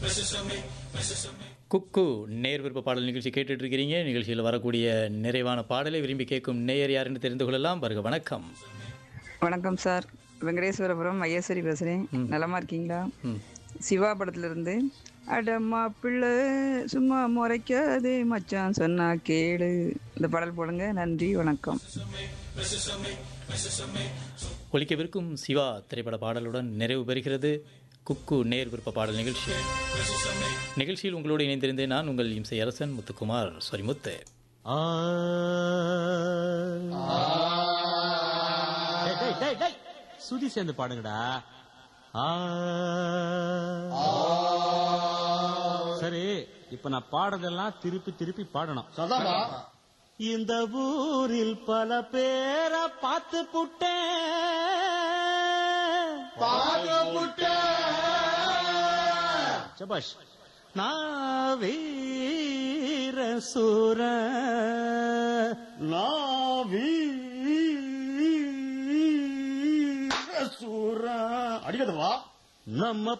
குக்கு நேர் விருப்ப பாடல் நிகழ்ச்சி கேட்டுட்டு இருக்கிறீங்க நிகழ்ச்சியில் வரக்கூடிய நிறைவான பாடலை விரும்பி கேட்கும் நேயர் யாருன்னு தெரிந்து கொள்ளலாம் வருக வணக்கம் வணக்கம் சார் வெங்கடேஸ்வரபுரம் ஐயஸ்வரி பேசுகிறேன் நலமா இருக்கீங்களா ம். சிவா படத்துல இருந்து அடம்மா பிள்ளை சும்மா முறைக்காதே மச்சான் சொன்னா கேளு இந்த பாடல் போடுங்க நன்றி வணக்கம் ஒலிக்கவிருக்கும் சிவா திரைப்பட பாடலுடன் நிறைவு பெறுகிறது குக்கு நேர் விருப்ப பாடல் நிகழ்ச்சி நிகழ்ச்சியில் உங்களோடு இணைந்திருந்தேன் நான் உங்கள் இம்சை அரசன் முத்துக்குமார் சொரிமுத்து ஆ. டேய், டேய், டேய், டேய். சுதி சேர்ந்து பாடுங்கடா ஆ. சரி இப்ப நான் பாடுறதெல்லாம் திருப்பி திருப்பி பாடணும் இந்த ஊரில் பல பேரை பார்த்து புட்டேன் சபாஷ் நான் வீர சூர சூரா அடிக்கதவா நம்ம